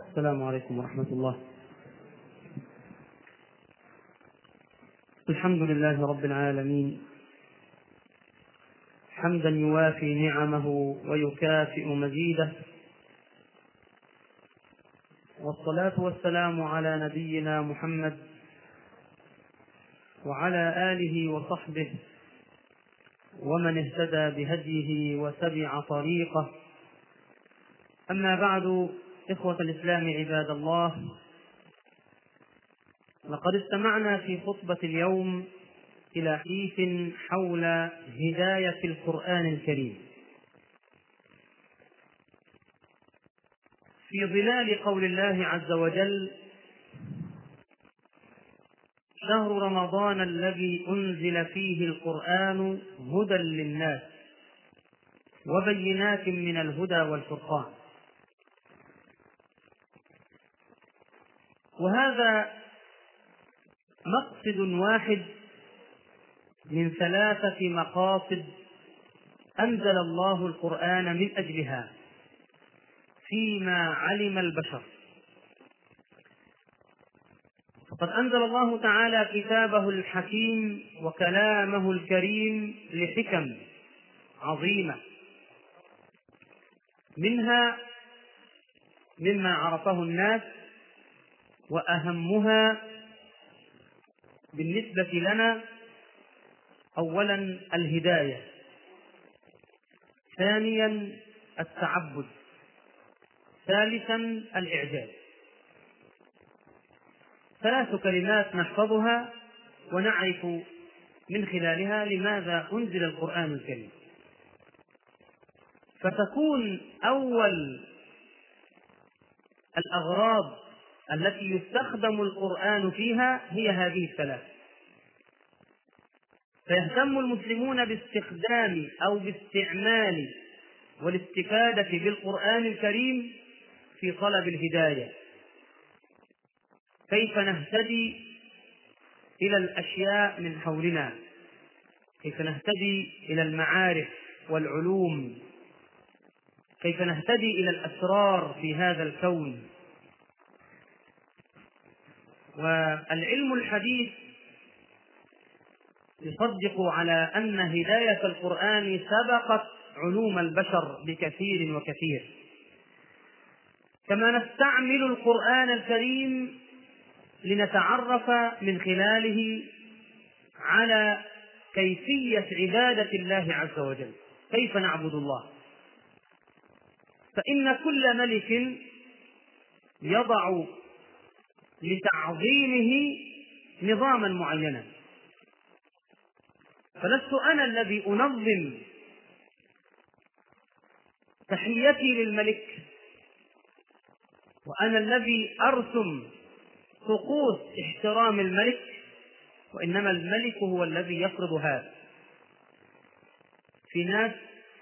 السلام عليكم ورحمة الله الحمد لله رب العالمين حمدا يوافي نعمه ويكافئ مزيده والصلاة والسلام على نبينا محمد وعلى آله وصحبه ومن اهتدى بهديه وتبع طريقه أما بعد إخوة الإسلام عباد الله لقد استمعنا في خطبة اليوم إلى حديث حول هداية القرآن الكريم في ظلال قول الله عز وجل شهر رمضان الذي أنزل فيه القرآن هدى للناس وبينات من الهدى والفرقان وهذا مقصد واحد من ثلاثة مقاصد أنزل الله القرآن من أجلها فيما علم البشر فقد أنزل الله تعالى كتابه الحكيم وكلامه الكريم لحكم عظيمة منها مما عرفه الناس وأهمها بالنسبة لنا أولا الهداية ثانيا التعبد ثالثا الإعجاز ثلاث كلمات نحفظها ونعرف من خلالها لماذا أنزل القرآن الكريم فتكون أول الأغراض التي يستخدم القرآن فيها هي هذه الثلاث فيهتم المسلمون باستخدام أو باستعمال والاستفادة بالقرآن الكريم في طلب الهداية كيف نهتدي إلى الأشياء من حولنا كيف نهتدي إلى المعارف والعلوم كيف نهتدي إلى الأسرار في هذا الكون والعلم الحديث يصدق على أن هداية القرآن سبقت علوم البشر بكثير وكثير كما نستعمل القرآن الكريم لنتعرف من خلاله على كيفية عبادة الله عز وجل كيف نعبد الله فإن كل ملك يضع لتعظيمه نظاما معينا فلست انا الذي انظم تحيتي للملك وانا الذي ارسم طقوس احترام الملك وانما الملك هو الذي يفرض هذا في ناس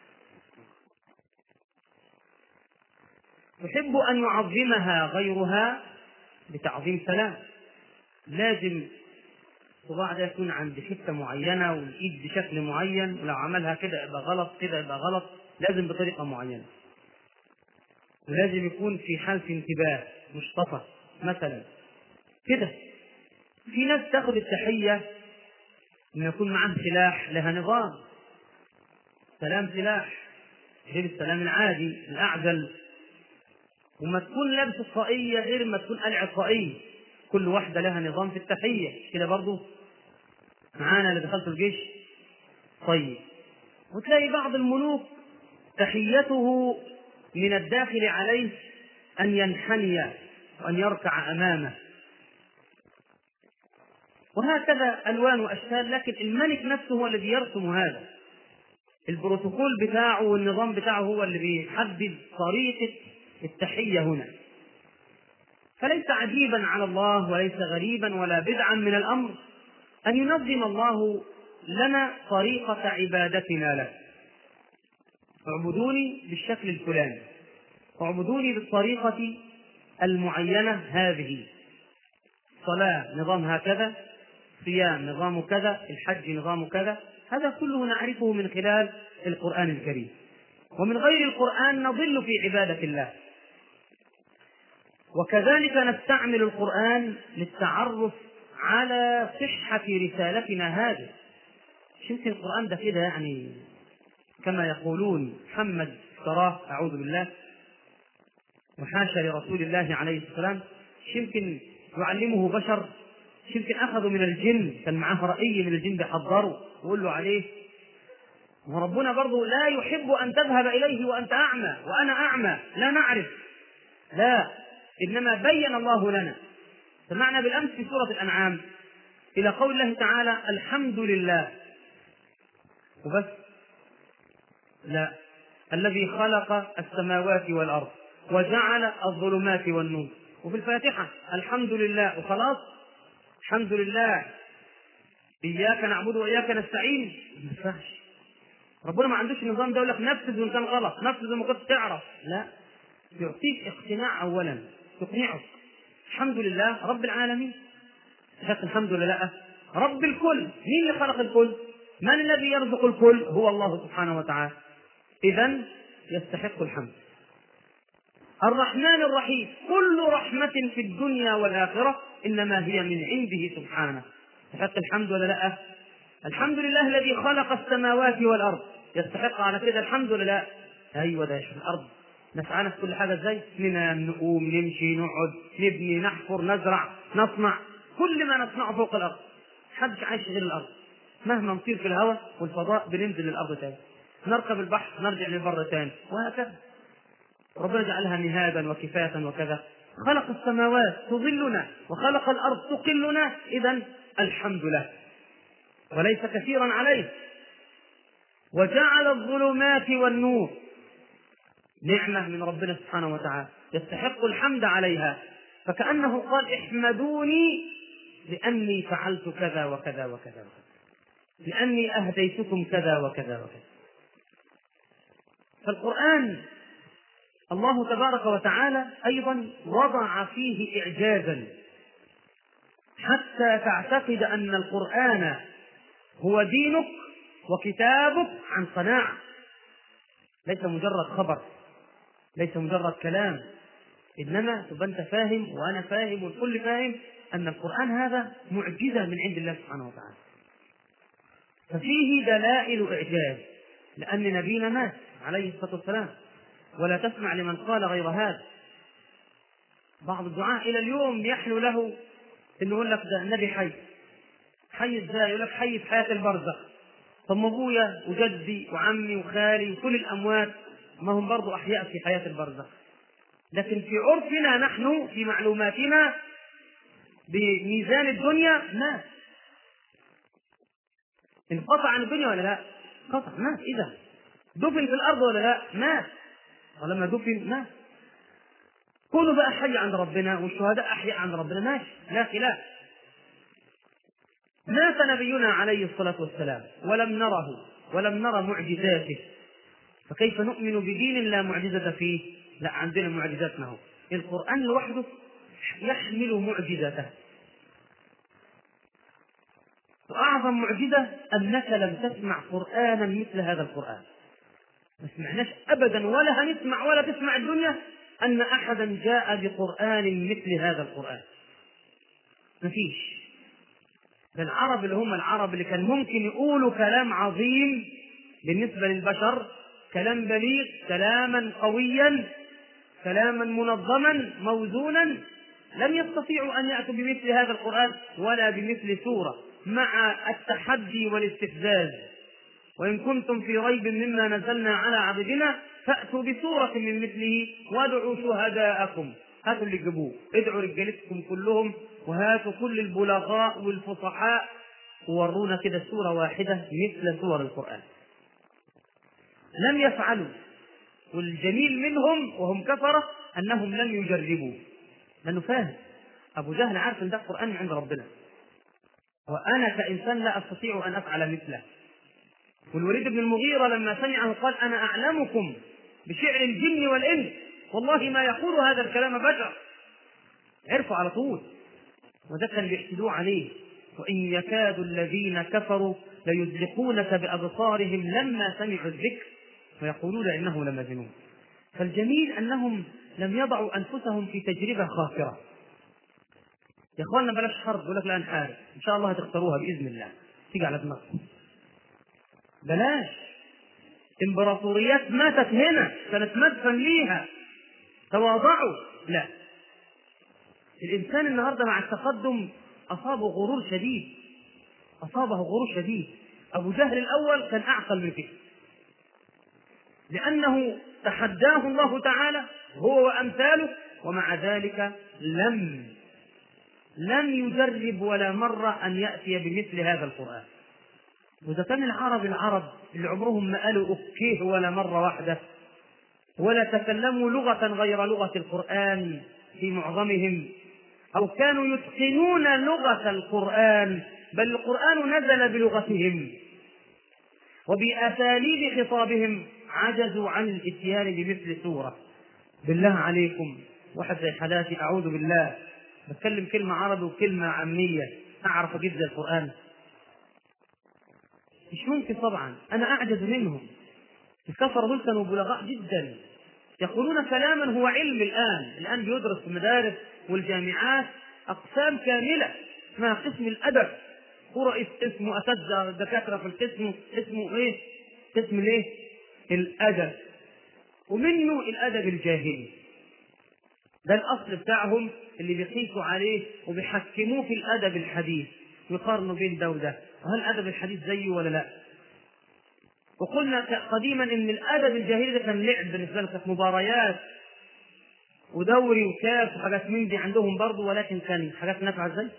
تحب ان يعظمها غيرها بتعظيم سلام لازم الصباع ده يكون عند حته معينه والايد بشكل معين ولو عملها كده يبقى غلط كده يبقى غلط لازم بطريقه معينه ولازم يكون في حالة انتباه مصطفى مثلا كده في ناس تاخد التحية إن يكون معاه سلاح لها نظام سلام سلاح غير السلام العادي الأعزل وما تكون لابس الطاقية غير ما تكون قلع الطاقية كل واحدة لها نظام في التحية كده برضه معانا اللي دخلت الجيش طيب وتلاقي بعض الملوك تحيته من الداخل عليه أن ينحني وأن يركع أمامه وهكذا ألوان وأشكال لكن الملك نفسه هو الذي يرسم هذا البروتوكول بتاعه والنظام بتاعه هو اللي بيحدد طريقة التحية هنا فليس عجيبا على الله وليس غريبا ولا بدعا من الأمر أن ينظم الله لنا طريقة عبادتنا له اعبدوني بالشكل الفلاني اعبدوني بالطريقة المعينة هذه صلاة نظام هكذا صيام نظام كذا الحج نظام كذا هذا كله نعرفه من خلال القرآن الكريم ومن غير القرآن نضل في عبادة الله وكذلك نستعمل القرآن للتعرف على صحة رسالتنا هذه مش يمكن القرآن ده كده يعني كما يقولون محمد افتراه أعوذ بالله وحاشا لرسول الله عليه السلام مش يمكن يعلمه بشر مش يمكن أخذوا من الجن كان معاه رأي من الجن بيحضروا ويقول له عليه وربنا برضه لا يحب أن تذهب إليه وأنت أعمى وأنا أعمى لا نعرف لا إنما بين الله لنا سمعنا بالأمس في سورة الأنعام إلى قول الله تعالى الحمد لله وبس لا الذي خلق السماوات والأرض وجعل الظلمات والنور وفي الفاتحة الحمد لله وخلاص الحمد لله إياك نعبد وإياك نستعين ما ينفعش ربنا ما عندوش النظام ده يقول لك نفذ وإن كان غلط نفذ ما كنت تعرف لا يعطيك اقتناع أولا يقنعك الحمد لله رب العالمين شك الحمد لله رب الكل مين اللي خلق الكل من الذي يرزق الكل هو الله سبحانه وتعالى إذا يستحق الحمد الرحمن الرحيم كل رحمة في الدنيا والآخرة إنما هي من عنده سبحانه يستحق الحمد ولا لا الحمد لله الذي خلق السماوات والأرض يستحق على كده الحمد لله أيوة ده في الأرض نسعى في كل حاجة ازاي ننام نقوم نمشي نقعد نبني نحفر نزرع نصنع كل ما نصنعه فوق الأرض محدش عايش غير الأرض مهما نطير في الهواء والفضاء بننزل للأرض تاني نركب البحر نرجع للبر تاني وهكذا ربنا جعلها مهادا وكفاة وكذا خلق السماوات تظلنا وخلق الأرض تقلنا إذا الحمد له وليس كثيرا عليه وجعل الظلمات والنور نعمة من ربنا سبحانه وتعالى يستحق الحمد عليها فكأنه قال احمدوني لأني فعلت كذا وكذا وكذا وكذا لأني أهديتكم كذا وكذا وكذا فالقرآن الله تبارك وتعالى أيضا وضع فيه إعجازا حتى تعتقد أن القرآن هو دينك وكتابك عن قناعة ليس مجرد خبر ليس مجرد كلام إنما تبقى أنت فاهم وأنا فاهم والكل فاهم أن القرآن هذا معجزة من عند الله سبحانه وتعالى ففيه دلائل إعجاز لأن نبينا مات عليه الصلاة والسلام ولا تسمع لمن قال غير هذا بعض الدعاء إلى اليوم يحلو له إنه يقول لك ده النبي حي حي ازاي؟ يقول لك حي في حياة البرزخ طب ما ابويا وجدي وعمي وخالي وكل الاموات ما هم برضو احياء في حياه البرزخ لكن في عرفنا نحن في معلوماتنا بميزان الدنيا مات انقطع عن الدنيا ولا لا؟ قطع مات اذا دفن في الارض ولا لا؟ مات ولما دفن مات كونوا بقى حي عند ربنا والشهداء احياء عند ربنا ماشي لا خلاف مات نبينا عليه الصلاة والسلام ولم نره ولم نرى معجزاته فكيف نؤمن بدين لا معجزة فيه لا عندنا معجزات هو القرآن لوحده يحمل معجزته وأعظم معجزة أنك لم تسمع قرآنا مثل هذا القرآن ما سمعناش أبدا ولا هنسمع ولا تسمع الدنيا أن أحدا جاء بقرآن مثل هذا القرآن ما فيش العرب اللي هم العرب اللي كان ممكن يقولوا كلام عظيم بالنسبة للبشر كلام بليغ كلاما قويا كلاما منظما موزونا لم يستطيعوا أن يأتوا بمثل هذا القرآن ولا بمثل سورة مع التحدي والاستفزاز وإن كنتم في ريب مما نزلنا على عبدنا فأتوا بسورة من مثله وادعوا شهداءكم هاتوا اللي جابوه ادعوا رجالتكم كلهم وهاتوا كل البلغاء والفصحاء وورونا كده سورة واحدة مثل سور القرآن لم يفعلوا والجميل منهم وهم كفرة أنهم لم يجربوا لأنه فاهم أبو جهل عارف أن ده القرآن من عند ربنا وأنا كإنسان لا أستطيع أن أفعل مثله والوليد بن المغيرة لما سمعه قال أنا أعلمكم بشعر الجن والإنس والله ما يقول هذا الكلام بشر عرفوا على طول وده كان بيحسدوه عليه وإن يكاد الذين كفروا ليزلقونك بأبصارهم لما سمعوا الذكر ويقولون إنه لمجنون فالجميل أنهم لم يضعوا أنفسهم في تجربة خاسرة يا اخوانا بلاش حرب يقول لك لا نحارب ان شاء الله هتختاروها باذن الله تيجي على دماغكم بلاش امبراطوريات ماتت هنا كانت مدفن ليها تواضعوا لا الانسان النهارده مع التقدم اصابه غرور شديد اصابه غرور شديد ابو جهل الاول كان اعقل من كده لانه تحداه الله تعالى هو وامثاله ومع ذلك لم لم يجرب ولا مرة أن يأتي بمثل هذا القرآن وإذا كان العرب العرب اللي عمرهم ما قالوا أوكيه ولا مرة واحدة ولا تكلموا لغة غير لغة القرآن في معظمهم أو كانوا يتقنون لغة القرآن بل القرآن نزل بلغتهم وبأساليب خطابهم عجزوا عن الإتيان بمثل سورة بالله عليكم واحد زي حالاتي أعوذ بالله بتكلم كلمة عربي وكلمة عامية أعرف أجيب زي القرآن مش ممكن طبعا أنا أعجز منهم الكفر دول كانوا بلغاء جدا يقولون كلاما هو علم الآن الآن بيدرس في المدارس والجامعات أقسام كاملة اسمها قسم الأدب هو رئيس اسمه أساتذة دكاترة في القسم اسمه إيه؟ قسم الإيه؟ الأدب ومنه الأدب الجاهلي ده الأصل بتاعهم اللي بيقيسوا عليه وبيحكموه في الأدب الحديث ويقارنوا بين ده وده وهل الأدب الحديث زيه ولا لا؟ وقلنا قديما ان الادب الجاهلي ده كان لعب بالنسبه لهم كانت مباريات ودوري وكاس وحاجات من دي عندهم برضه ولكن كان حاجات نافعه ازاي؟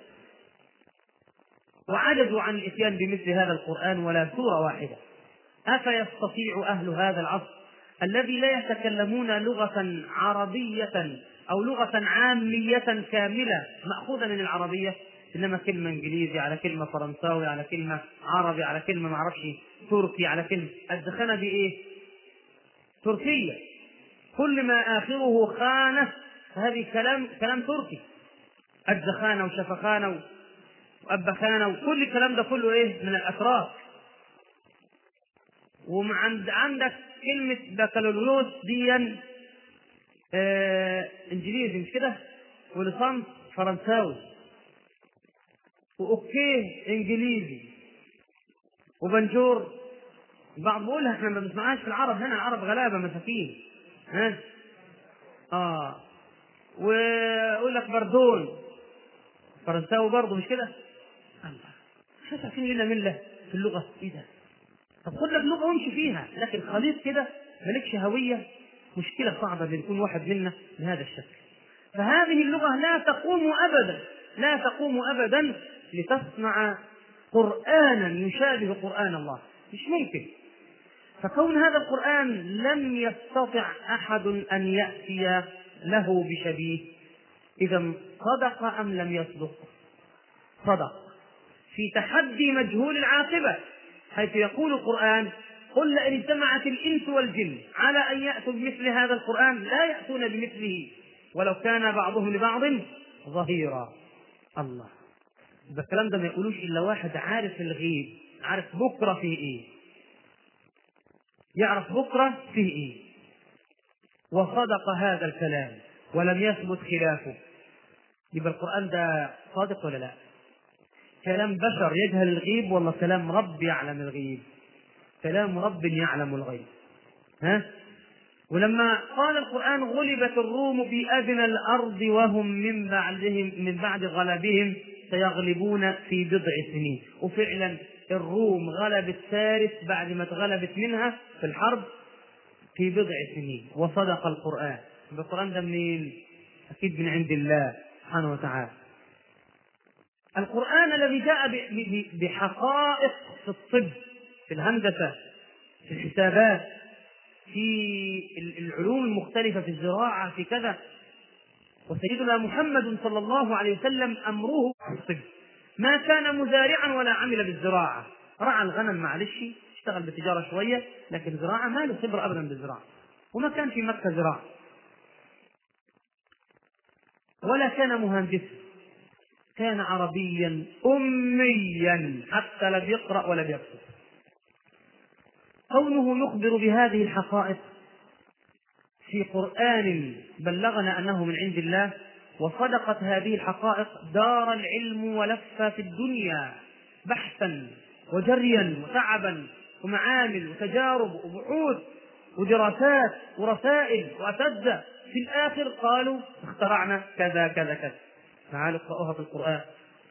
وعجزوا عن الاتيان بمثل هذا القران ولا سوره واحده افيستطيع اهل هذا العصر الذي لا يتكلمون لغه عربيه او لغه عاميه كامله ماخوذه من العربيه انما كلمه انجليزي على كلمه فرنساوي على كلمه عربي على كلمه ما اعرفش تركي على كلمه الدخانه دي ايه؟ تركيه كل ما اخره خانه فهذه كلام كلام تركي الدخانه وشفخانه وابخانه وكل الكلام ده كله ايه؟ من الاتراك وعند عندك كلمه بكالوريوس دي آه انجليزي مش كده؟ ولسان فرنساوي واوكيه انجليزي وبنجور بعض بيقولها احنا ما بنسمعهاش في العرب هنا العرب غلابه مساكين ها اه ويقول لك بردون فرنساوي برضه مش كده؟ الله مش عارفين لنا مله في اللغه ايه ده؟ طب خد لك لغه وامشي فيها لكن خليط كده مالكش هويه مشكله صعبه ان يكون واحد منا بهذا الشكل فهذه اللغه لا تقوم ابدا لا تقوم ابدا لتصنع قرانا يشابه قران الله مش ممكن فكون هذا القران لم يستطع احد ان ياتي له بشبيه اذا صدق ام لم يصدق صدق في تحدي مجهول العاقبه حيث يقول القران قل لئن اجتمعت الانس والجن على ان ياتوا بمثل هذا القران لا ياتون بمثله ولو كان بعضهم لبعض ظهيرا الله ده الكلام ده ما يقولوش الا واحد عارف الغيب عارف بكره فيه ايه يعرف بكره فيه ايه وصدق هذا الكلام ولم يثبت خلافه يبقى القران ده صادق ولا لا كلام بشر يجهل الغيب ولا كلام رب يعلم الغيب كلام رب يعلم الغيب ها ولما قال القرآن غلبت الروم في أدنى الأرض وهم من بعدهم من بعد غلبهم سيغلبون في بضع سنين وفعلا الروم غلبت فارس بعد ما اتغلبت منها في الحرب في بضع سنين وصدق القرآن القرآن ده منين؟ أكيد من عند الله سبحانه وتعالى القرآن الذي جاء بحقائق في الطب في الهندسة في الحسابات في العلوم المختلفة في الزراعة في كذا وسيدنا محمد صلى الله عليه وسلم أمره في الطب ما كان مزارعا ولا عمل بالزراعة رعى الغنم معلش اشتغل بالتجارة شوية لكن زراعة ما له خبرة أبدا بالزراعة وما كان في مكة زراعة ولا كان مهندسا كان عربيا أميا حتى لا بيقرأ ولا بيكتب كونه يخبر بهذه الحقائق في قرآن بلغنا أنه من عند الله وصدقت هذه الحقائق دار العلم ولف في الدنيا بحثا وجريا وتعبا ومعامل وتجارب وبحوث ودراسات ورسائل وأساتذة في الآخر قالوا اخترعنا كذا كذا كذا تعالوا اقرأوها في القرآن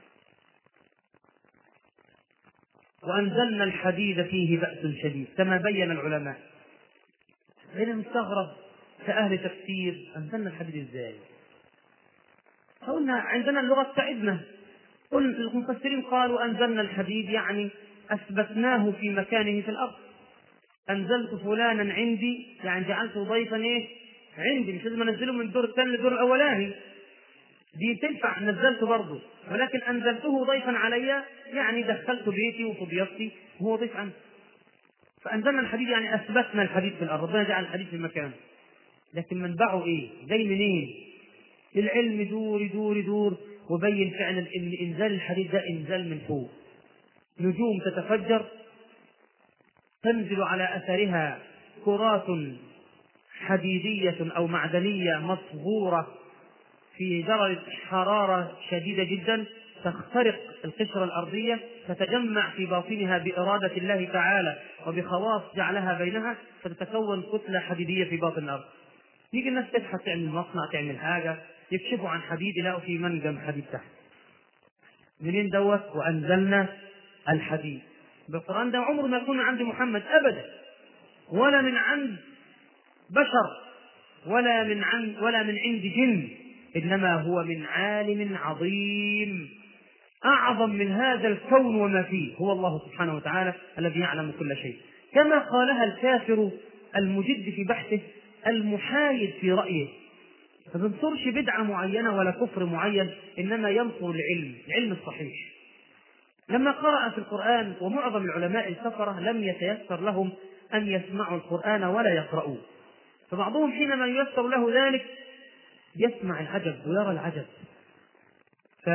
وأنزلنا الحديد فيه بأس شديد كما بين العلماء هنا مستغرب كأهل تفسير أنزلنا الحديد إزاي؟ قلنا عندنا اللغة بتاعتنا قل المفسرين قالوا أنزلنا الحديد يعني أثبتناه في مكانه في الأرض أنزلت فلانا عندي يعني جعلته ضيفا إيه؟ عندي مش لازم أنزله من الدور الثاني للدور الأولاني دي تنفع نزلته برضه ولكن أنزلته ضيفا علي يعني دخلت بيتي وفضيتي وهو ضيف عندي فأنزلنا الحديد يعني أثبتنا الحديد في الأرض ربنا جعل الحديد في مكانه لكن منبعه إيه؟ جاي منين؟ العلم يدور يدور يدور وبين فعلا ان انزال الحديد ده انزال من فوق نجوم تتفجر تنزل على اثرها كرات حديديه او معدنيه مصغوره في درجه حراره شديده جدا تخترق القشره الارضيه تتجمع في باطنها باراده الله تعالى وبخواص جعلها بينها فتتكون كتله حديديه في باطن الارض يجي الناس تبحث تعمل مصنع تعمل حاجه يكشفوا عن حديد يلاقوا في منجم حديد تحت منين دوت وانزلنا الحديد بالقران ده عمره ما يكون من عند محمد ابدا ولا من عند بشر ولا من عند ولا من عند جن انما هو من عالم عظيم اعظم من هذا الكون وما فيه هو الله سبحانه وتعالى الذي يعلم كل شيء كما قالها الكافر المجد في بحثه المحايد في رايه ما بينصرش بدعة معينة ولا كفر معين إنما ينصر العلم العلم الصحيح لما قرأ في القرآن ومعظم العلماء السفرة لم يتيسر لهم أن يسمعوا القرآن ولا يقرؤوه فبعضهم حينما ييسر له ذلك يسمع العجب ويرى العجب ف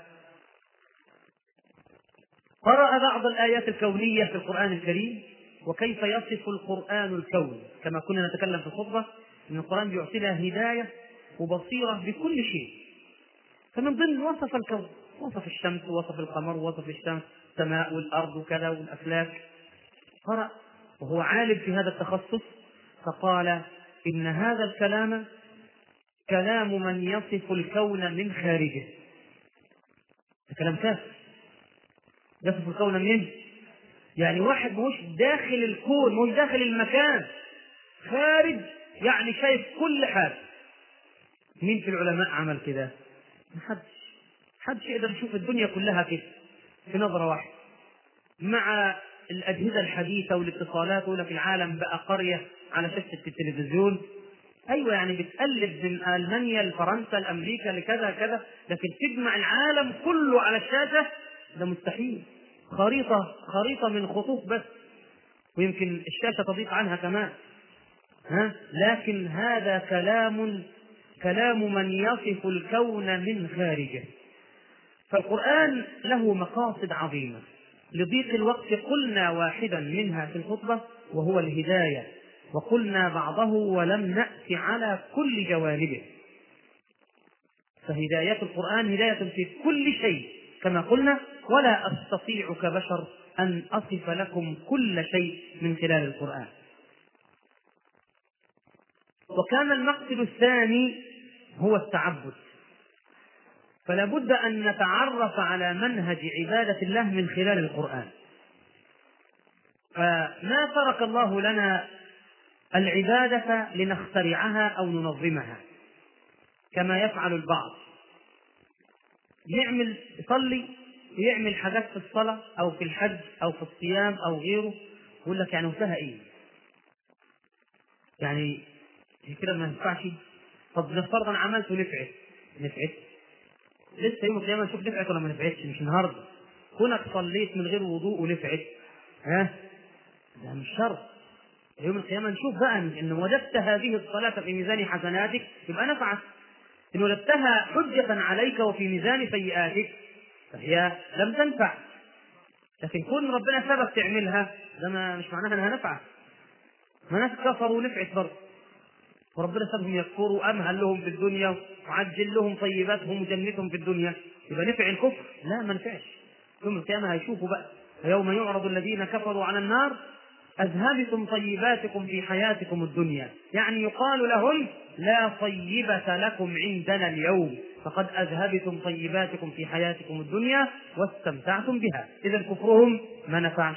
قرأ بعض الآيات الكونية في القرآن الكريم وكيف يصف القرآن الكون كما كنا نتكلم في الخطبة أن القرآن بيعطينا هداية وبصيرة بكل شيء فمن ضمن وصف الكون وصف الشمس ووصف القمر ووصف الشمس السماء والأرض وكذا والأفلاك قرأ وهو عالم في هذا التخصص فقال إن هذا الكلام كلام من يصف الكون من خارجه كلام كافر يصف الكون منه يعني واحد مش داخل الكون مش داخل المكان خارج يعني شايف كل حاجه مين في العلماء عمل كده؟ محدش محدش يقدر يشوف الدنيا كلها كده في نظرة واحدة مع الأجهزة الحديثة والاتصالات يقول لك العالم بقى قرية على شاشة التلفزيون أيوة يعني بتقلب من ألمانيا لفرنسا لأمريكا لكذا كذا لكن تجمع العالم كله على الشاشة ده مستحيل خريطة خريطة من خطوط بس ويمكن الشاشة تضيق عنها كمان ها لكن هذا كلام كلام من يصف الكون من خارجه فالقرآن له مقاصد عظيمة لضيق الوقت قلنا واحدا منها في الخطبة وهو الهداية وقلنا بعضه ولم نأت على كل جوانبه فهداية القرآن هداية في كل شيء كما قلنا ولا أستطيع كبشر أن أصف لكم كل شيء من خلال القرآن وكان المقصد الثاني هو التعبد فلا بد أن نتعرف على منهج عبادة الله من خلال القرآن فما ترك الله لنا العبادة لنخترعها أو ننظمها كما يفعل البعض يعمل يصلي ويعمل حاجات في الصلاة أو في الحج أو في الصيام أو غيره يقول لك يعني وفيها إيه؟ يعني كده ما ينفعش طب نفترض انا عملت ونفعت نفعت لسه يوم القيامه نشوف نفعت ولا ما نفعتش مش النهارده كونك صليت من غير وضوء ونفعت ها ده مش شرط يوم القيامه نشوف بقى ان وجدت هذه الصلاه في ميزان حسناتك يبقى نفعت ان وجدتها حجه عليك وفي ميزان سيئاتك فهي لم تنفع لكن كون ربنا سبب تعملها ده ما مش معناها انها نفعت ما ناس كفروا ونفعت برضه وربنا سابهم يكفروا امهل لهم في الدنيا وعجل لهم طيباتهم وجنتهم في الدنيا يبقى نفع الكفر؟ لا ما نفعش يوم القيامه هيشوفوا بقى ويوم يعرض الذين كفروا على النار أذهبتم طيباتكم في حياتكم الدنيا يعني يقال لهم لا طيبة لكم عندنا اليوم فقد أذهبتم طيباتكم في حياتكم الدنيا واستمتعتم بها إذا كفرهم ما نفعش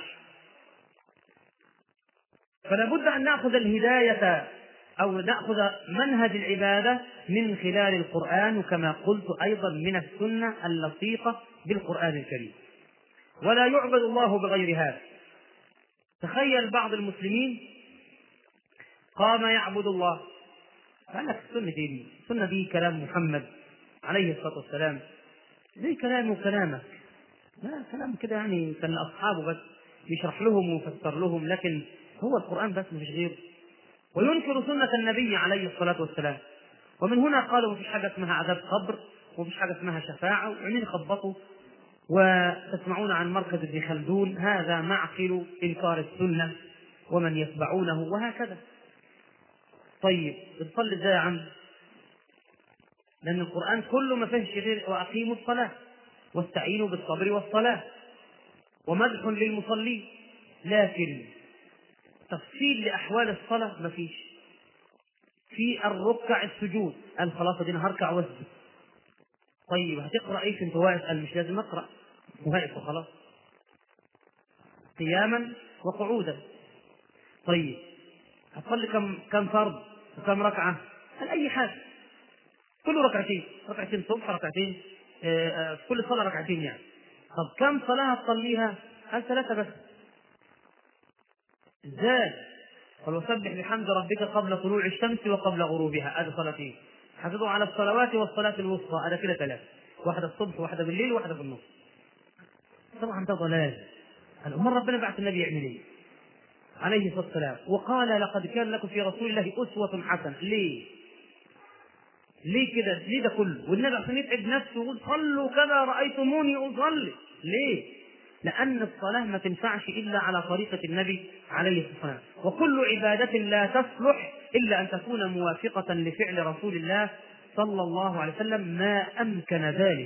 فلا بد أن نأخذ الهداية أو نأخذ منهج العبادة من خلال القرآن وكما قلت أيضا من السنة اللصيقة بالقرآن الكريم ولا يعبد الله بغير هذا تخيل بعض المسلمين قام يعبد الله قال لك السنة دي السنة دي كلام محمد عليه الصلاة والسلام زي كلامي وكلامك لا كلام كده يعني كان أصحابه بس يشرح لهم ويفسر لهم لكن هو القرآن بس مفيش غيره وينكر سنة النبي عليه الصلاة والسلام ومن هنا قالوا مفيش حاجة اسمها عذاب قبر ومفيش حاجة اسمها شفاعة وعمين خبطوا وتسمعون عن مركز ابن خلدون هذا معقل إنكار السنة ومن يتبعونه وهكذا طيب بتصلي ازاي يا عم؟ لأن القرآن كله ما فيهش غير وأقيموا الصلاة واستعينوا بالصبر والصلاة ومدح للمصلين لكن تفصيل لأحوال الصلاة ما فيش في الركع السجود قال خلاص ادينا هركع واسجد طيب هتقرا ايش انت واقف قال مش لازم اقرا واقف وخلاص قياما وقعودا طيب هتصلي كم كم فرض وكم ركعه قال اي حاجه كله ركعتين ركعتين صبح ركعتين آه، آه، في كل صلاه ركعتين يعني طب كم صلاه هتصليها قال ثلاثه بس ازاي قال وسبح بحمد ربك قبل طلوع الشمس وقبل غروبها هذه صلاتين حافظوا على الصلوات والصلاة الوسطى هذا كده ثلاثة واحدة الصبح واحدة بالليل وواحدة في النص طبعا ده ضلال الأمر ربنا بعث النبي يعمل ايه؟ عليه الصلاة والسلام وقال لقد كان لكم في رسول الله أسوة حسنة ليه؟ ليه كده؟ ليه ده كله؟ والنبي عشان يتعب نفسه يقول صلوا كما رأيتموني أصلي ليه؟ لأن الصلاة ما تنفعش إلا على طريقة النبي عليه الصلاة والسلام وكل عبادة لا تصلح إلا أن تكون موافقة لفعل رسول الله صلى الله عليه وسلم ما أمكن ذلك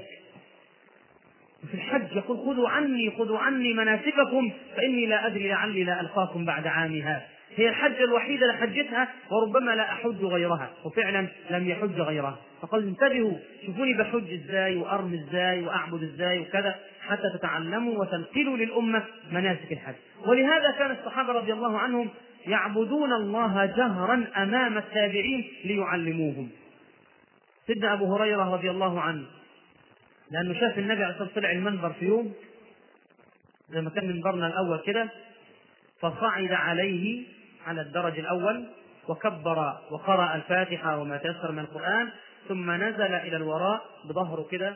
في الحج يقول خذوا عني خذوا عني مناسككم فإني لا أدري لعلي لا ألقاكم بعد عامي هذا هي الحجة الوحيدة اللي حجتها وربما لا أحج غيرها وفعلا لم يحج غيرها فقال انتبهوا شوفوني بحج ازاي وارمي ازاي واعبد ازاي وكذا حتى تتعلموا وتنقلوا للامه مناسك الحج ولهذا كان الصحابه رضي الله عنهم يعبدون الله جهرا امام التابعين ليعلموهم سيدنا ابو هريره رضي الله عنه لانه شاف النبي عليه الصلاه والسلام طلع المنبر في يوم لما كان منبرنا الاول كده فصعد عليه على الدرج الاول وكبر وقرأ الفاتحة وما تيسر من القرآن ثم نزل إلى الوراء بظهره كده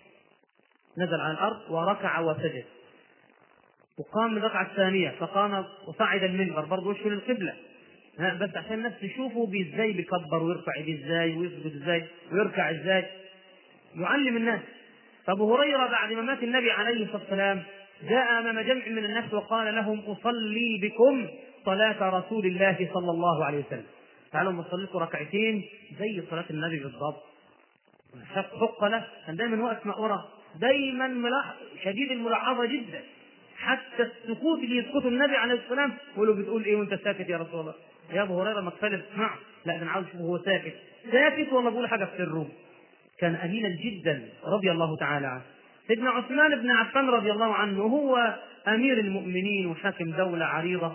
نزل على الأرض وركع وسجد وقام من الركعة الثانية فقام وصعد المنبر برضه وشه للقبلة بس عشان الناس تشوفوا ازاي بيكبر ويرفع ايديه ازاي ويسجد ازاي ويركع ازاي يعلم الناس فابو هريره بعد ما مات النبي عليه الصلاه والسلام جاء امام جمع من الناس وقال لهم اصلي بكم صلاه رسول الله صلى الله عليه وسلم تعالوا نصلي لكم ركعتين زي صلاه النبي بالضبط حق له كان دايما واقف مأورة دايما ملاحظ شديد الملاحظه جدا حتى السكوت اللي يسكته النبي عليه الصلاه والسلام يقول له بتقول ايه وانت ساكت يا رسول الله يا ابو هريره ما كفايه اسمع لا انا عاوز اشوفه هو ساكت ساكت ولا بيقول حاجه في سره كان امينا جدا رضي الله تعالى عنه سيدنا عثمان بن عفان رضي الله عنه هو امير المؤمنين وحاكم دوله عريضه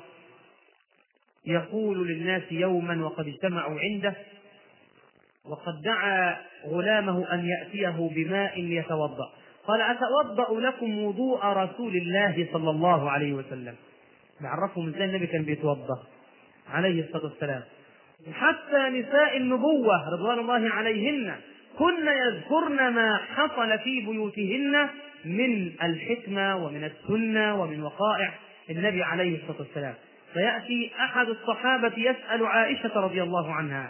يقول للناس يوما وقد اجتمعوا عنده وقد دعا غلامه ان ياتيه بماء ليتوضا قال اتوضا لكم وضوء رسول الله صلى الله عليه وسلم نعرفهم ازاي النبي كان بيتوضا عليه الصلاه والسلام حتى نساء النبوه رضوان الله عليهن كن يذكرن ما حصل في بيوتهن من الحكمه ومن السنه ومن وقائع النبي عليه الصلاه والسلام فياتي احد الصحابه يسال عائشه رضي الله عنها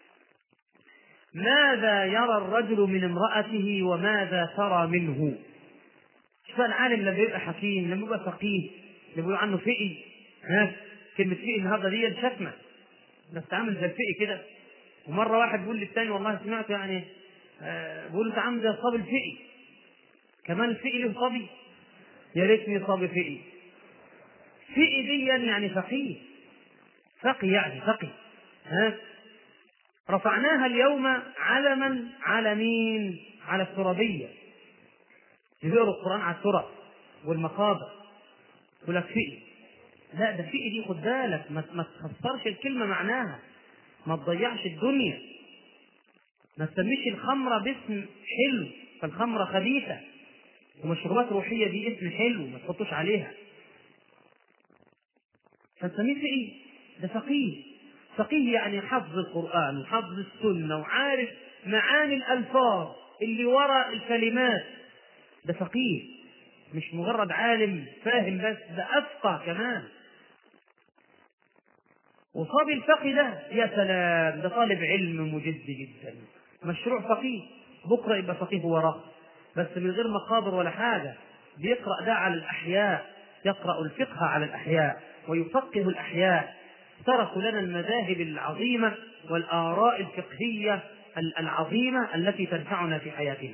ماذا يرى الرجل من امرأته وماذا ترى منه شوف العالم لما يبقى حكيم لما يبقى فقيه اللي بيقولوا عنه فقي ها كلمة فقي النهارده دي شتمة بس عامل زي الفقي كده ومره واحد بيقول للثاني والله سمعت يعني آه بيقول انت عامل زي الصبي الفقي كمان الفقي له صبي يا ريتني صبي فقي فقي دي يعني فقيه فقي يعني فقي ها رفعناها اليوم علما على مين؟ على الترابية يقروا القرآن على التراب والمقابر يقول لك فقي لا ده فقي دي خد بالك ما ما تخسرش الكلمة معناها ما تضيعش الدنيا ما تسميش الخمرة باسم حلو فالخمرة خبيثة ومشروبات روحية دي اسم حلو ما تحطوش عليها فنسميه فقيه ده فقيه فقيه يعني حفظ القرآن وحفظ السنة وعارف معاني الألفاظ اللي وراء الكلمات ده فقيه مش مجرد عالم فاهم بس ده أفقه كمان وصبي الفقه ده يا سلام ده طالب علم مجد جدا مشروع فقيه بكرة يبقى فقيه وراه بس من غير مقابر ولا حاجة بيقرأ ده على الأحياء يقرأ الفقه على الأحياء ويفقه الأحياء تركوا لنا المذاهب العظيمة والآراء الفقهية العظيمة التي تنفعنا في حياتنا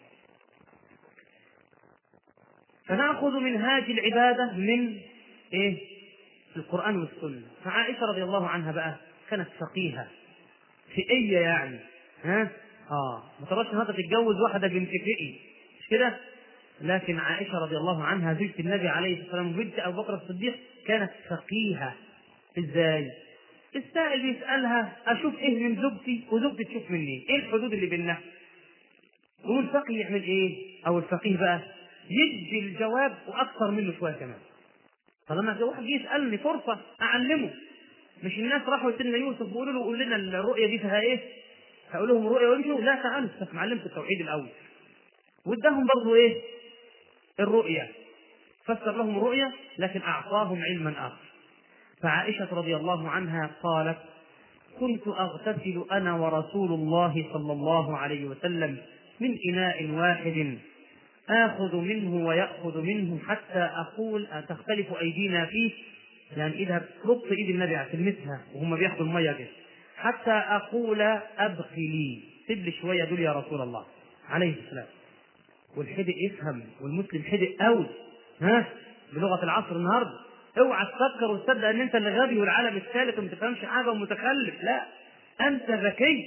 فنأخذ منهاج العبادة من إيه؟ القرآن والسنة فعائشة رضي الله عنها بقى كانت فقيهة فئية يعني ها؟ اه ما تراش النهارده تتجوز واحدة بنت فئي مش كده؟ لكن عائشة رضي الله عنها زوجة النبي عليه الصلاة والسلام وبنت أبو بكر الصديق كانت فقيهة ازاي؟ السائل بيسألها أشوف إيه من زوجتي وزوجتي تشوف مني، إيه الحدود اللي بيننا؟ يقول الفقيه يعمل إيه؟ أو الفقيه بقى يدي الجواب وأكثر منه شوية كمان. طالما واحد جه يسألني فرصة أعلمه مش الناس راحوا سيدنا يوسف بيقولوا له قول لنا الرؤية دي فيها إيه؟ هقول لهم الرؤية ويمشوا لا تعالوا معلمكم التوحيد الأول. واداهم برضه إيه؟ الرؤية فسر لهم الرؤيا لكن أعطاهم علما آخر فعائشة رضي الله عنها قالت كنت أغتسل أنا ورسول الله صلى الله عليه وسلم من إناء واحد آخذ منه ويأخذ منه حتى أقول تختلف أيدينا فيه يعني إذا تربط إيد النبي تلمسها وهم بياخذوا المية كده حتى أقول أبقي لي سيب لي شوية دول يا رسول الله عليه السلام والحدق يفهم والمسلم حدق قوي ها بلغه العصر النهارده اوعى تفكر وتصدق ان انت اللي غبي والعالم الثالث وما تفهمش حاجه ومتخلف لا انت ذكي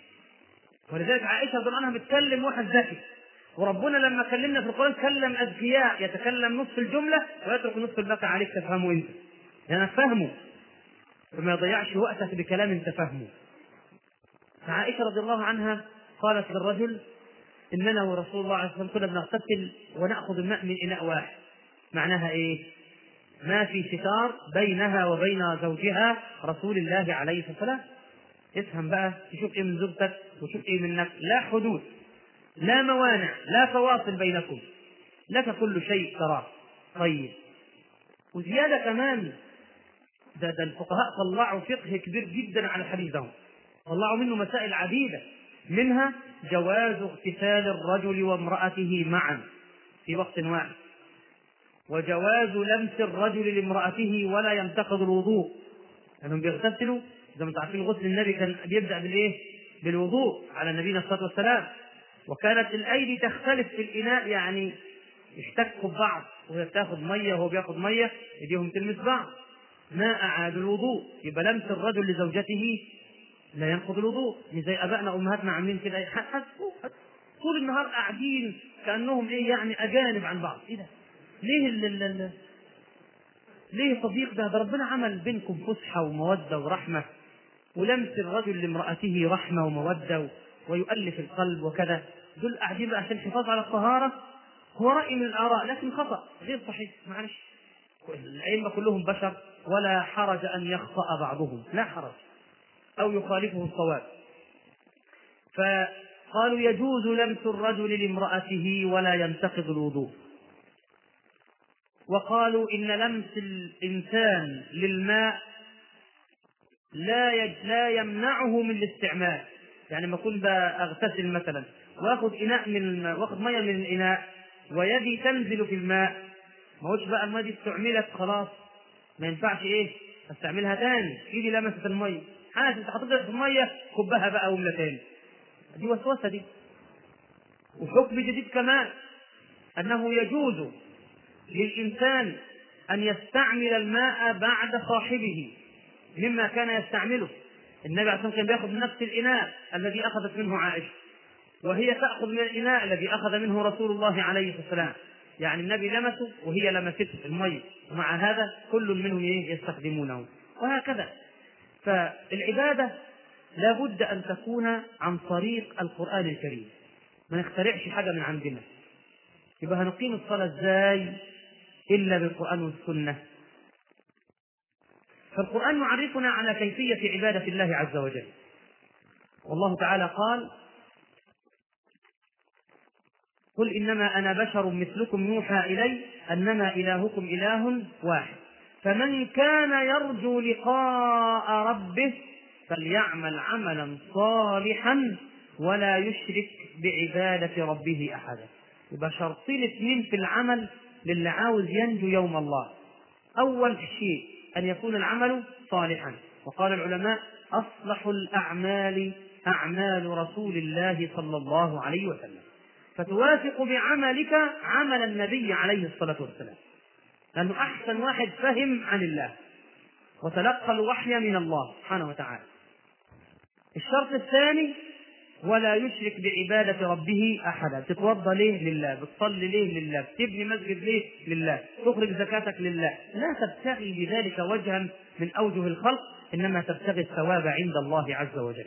ولذلك عائشه رضي الله عنها بتكلم واحد ذكي وربنا لما كلمنا في القران كلم اذكياء يتكلم نصف الجمله ويترك نصف الباقي عليك تفهمه انت لانك فاهمه فما يضيعش وقتك بكلام انت فاهمه فعائشه رضي الله عنها قالت للرجل اننا ورسول الله عليه الصلاه والسلام كنا بنغتسل وناخذ الماء من اناء واحد معناها ايه؟ ما في ستار بينها وبين زوجها رسول الله عليه الصلاه والسلام افهم بقى تشوف ايه من زوجتك وتشوف ايه منك لا حدود لا موانع لا فواصل بينكم لك كل شيء تراه طيب وزياده كمان ده, ده الفقهاء طلعوا فقه كبير جدا على الحديث ده طلعوا منه مسائل عديده منها جواز اغتسال الرجل وامرأته معا في وقت واحد وجواز لمس الرجل لامرأته ولا ينتقض الوضوء لأنهم بيغتسلوا زي ما انتم عارفين غسل النبي كان بيبدأ بالإيه؟ بالوضوء على نبينا الصلاة والسلام وكانت الأيدي تختلف في الإناء يعني يشتكوا ببعض وهي بتاخد مية وهو بياخد مية ايديهم تلمس بعض ما أعاد الوضوء يبقى لمس الرجل لزوجته لا ينقض الوضوء مش زي ابائنا وامهاتنا عاملين كده حسوا طول النهار قاعدين كانهم ايه يعني اجانب عن بعض ايه ده؟ ليه ال ال ال ليه الصديق ده؟ ده ربنا عمل بينكم فسحه وموده ورحمه ولمس الرجل لامرأته رحمه وموده ويؤلف القلب وكذا دول قاعدين بقى عشان الحفاظ على الطهاره هو رأي من الآراء لكن خطأ غير صحيح معلش الأئمة كلهم بشر ولا حرج أن يخطأ بعضهم لا حرج أو يخالفه الصواب فقالوا يجوز لمس الرجل لامرأته ولا ينتقض الوضوء وقالوا إن لمس الإنسان للماء لا يج... لا يمنعه من الاستعمال يعني لما اكون اغتسل مثلا واخد اناء من واخد ميه من الاناء ويدي تنزل في الماء ما هوش بقى الميه دي استعملت خلاص ما ينفعش ايه استعملها تاني ايدي لمست الميه حاسس انت حاططها في الميه كبها بقى واملى تاني دي وسوسه دي وحكم جديد كمان انه يجوز للانسان ان يستعمل الماء بعد صاحبه مما كان يستعمله النبي عليه الصلاه والسلام كان بياخذ من نفس الاناء الذي اخذت منه عائشه وهي تاخذ من الاناء الذي اخذ منه رسول الله عليه الصلاه والسلام يعني النبي لمسه وهي لمسته في الميه ومع هذا كل منهم يستخدمونه وهكذا فالعباده لا بد ان تكون عن طريق القران الكريم ما نخترعش حاجه من عندنا يبقى هنقيم الصلاه ازاي الا بالقران والسنه فالقران يعرفنا على كيفيه عباده الله عز وجل والله تعالى قال قل انما انا بشر مثلكم يوحى الي انما الهكم اله واحد فمن كان يرجو لقاء ربه فليعمل عملا صالحا ولا يشرك بعبادة ربه أحدا يبقى شرطين اثنين في العمل للي عاوز ينجو يوم الله أول شيء أن يكون العمل صالحا وقال العلماء أصلح الأعمال أعمال رسول الله صلى الله عليه وسلم فتوافق بعملك عمل النبي عليه الصلاة والسلام لأنه أحسن واحد فهم عن الله وتلقى الوحي من الله سبحانه وتعالى الشرط الثاني ولا يشرك بعبادة ربه أحدا تتوضى ليه لله بتصلي ليه لله بتبني مسجد ليه لله تخرج زكاتك لله لا تبتغي بذلك وجها من أوجه الخلق إنما تبتغي الثواب عند الله عز وجل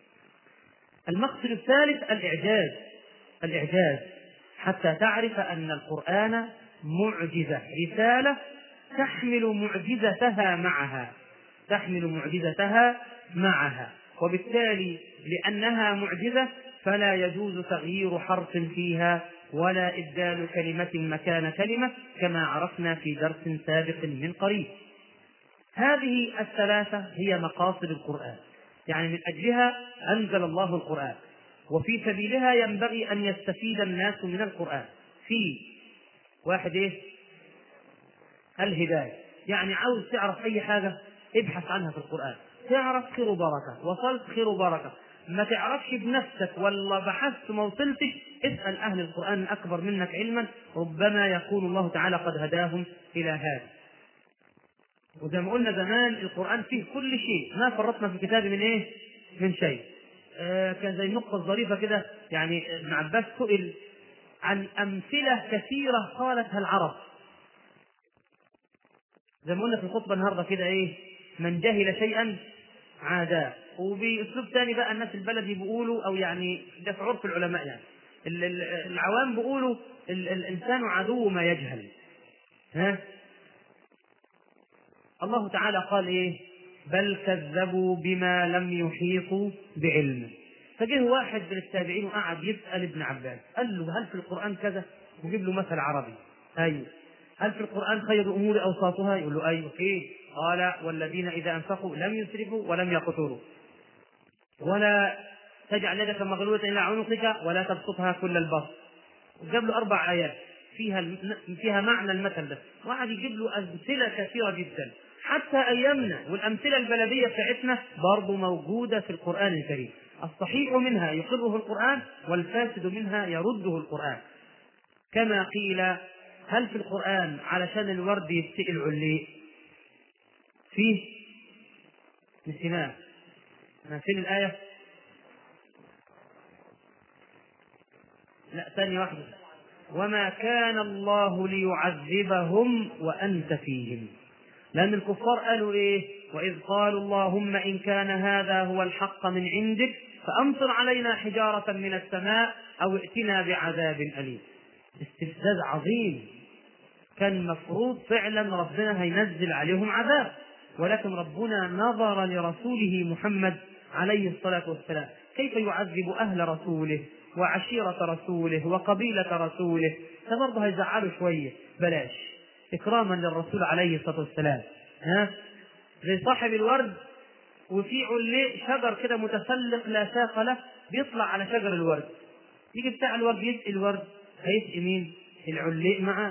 المقصد الثالث الإعجاز الإعجاز حتى تعرف أن القرآن معجزة رسالة تحمل معجزتها معها تحمل معجزتها معها وبالتالي لأنها معجزة فلا يجوز تغيير حرف فيها ولا إبدال كلمة مكان كلمة كما عرفنا في درس سابق من قريب هذه الثلاثة هي مقاصد القرآن يعني من أجلها أنزل الله القرآن وفي سبيلها ينبغي أن يستفيد الناس من القرآن في واحد إيه الهداية يعني عاوز تعرف أي حاجة ابحث عنها في القرآن تعرف خير وبركة وصلت خير وبركة ما تعرفش بنفسك ولا بحثت ما وصلتش اسأل أهل القرآن الأكبر منك علما ربما يكون الله تعالى قد هداهم إلى هذا وزي ما قلنا زمان القرآن فيه كل شيء ما فرطنا في الكتاب من إيه؟ من شيء آه كان زي نقطة ظريفة كده يعني ابن عباس سئل عن أمثلة كثيرة قالتها العرب زي ما قلنا في الخطبة النهاردة كده إيه من جهل شيئا عاداه وباسلوب ثاني بقى الناس البلدي بيقولوا او يعني ده في عرف العلماء يعني العوام بيقولوا الانسان عدو ما يجهل ها الله تعالى قال ايه بل كذبوا بما لم يحيطوا بعلمه فجه واحد من التابعين وقعد يسال ابن عباس قال له هل في القران كذا وجيب له مثل عربي ايوه هل في القران خير الامور اوساطها يقول له ايوه فيه قال والذين اذا انفقوا لم يسرفوا ولم يقتروا ولا تجعل يدك مغلولة إلى عنقك ولا تبسطها كل البسط جاب له أربع آيات فيها فيها معنى المثل ده وقعد يجيب له أمثلة كثيرة جدا حتى أيامنا والأمثلة البلدية بتاعتنا برضه موجودة في القرآن الكريم الصحيح منها يقره القرآن والفاسد منها يرده القرآن كما قيل هل في القرآن علشان الورد يتقي العليق فيه نسيناه فين الآية؟ لا ثانية واحدة وما كان الله ليعذبهم وأنت فيهم لأن الكفار قالوا إيه وإذ قالوا اللهم إن كان هذا هو الحق من عندك فأمطر علينا حجارة من السماء أو ائتنا بعذاب أليم استفزاز عظيم كان مفروض فعلا ربنا هينزل عليهم عذاب ولكن ربنا نظر لرسوله محمد عليه الصلاة والسلام كيف يعذب أهل رسوله وعشيرة رسوله وقبيلة رسوله ده برضه هيزعله شوية بلاش إكراما للرسول عليه الصلاة والسلام ها زي صاحب الورد وفي عليه شجر كده متسلق لا ساق له بيطلع على شجر الورد يجي بتاع الورد يسقي الورد هيسقي مين؟ العليق معاه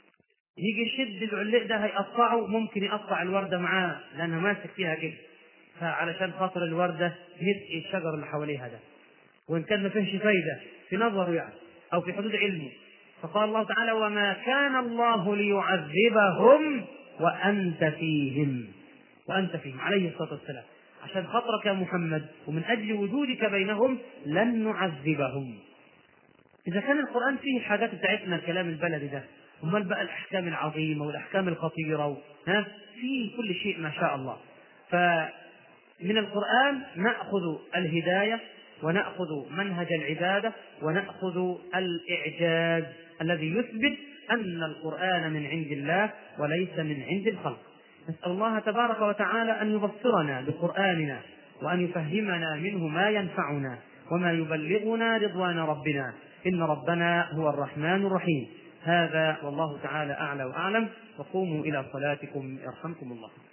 يجي يشد العليق ده هيقطعه ممكن يقطع الورده معاه لانه ماسك فيها كده فعلشان خاطر الوردة يسقي الشجر اللي حواليها ده وإن كان ما فيهش فايدة في نظره يعني أو في حدود علمه فقال الله تعالى وما كان الله ليعذبهم وأنت فيهم وأنت فيهم عليه الصلاة والسلام عشان خاطرك يا محمد ومن أجل وجودك بينهم لن نعذبهم إذا كان القرآن فيه الحاجات بتاعتنا الكلام البلدي ده أمال بقى الأحكام العظيمة والأحكام الخطيرة ها فيه كل شيء ما شاء الله فمن القرآن نأخذ الهداية ونأخذ منهج العبادة ونأخذ الإعجاز الذي يثبت أن القرآن من عند الله وليس من عند الخلق نسأل الله تبارك وتعالى أن يبصرنا بقرآننا وأن يفهمنا منه ما ينفعنا وما يبلغنا رضوان ربنا إن ربنا هو الرحمن الرحيم هذا والله تعالى أعلى وأعلم وقوموا إلى صلاتكم يرحمكم الله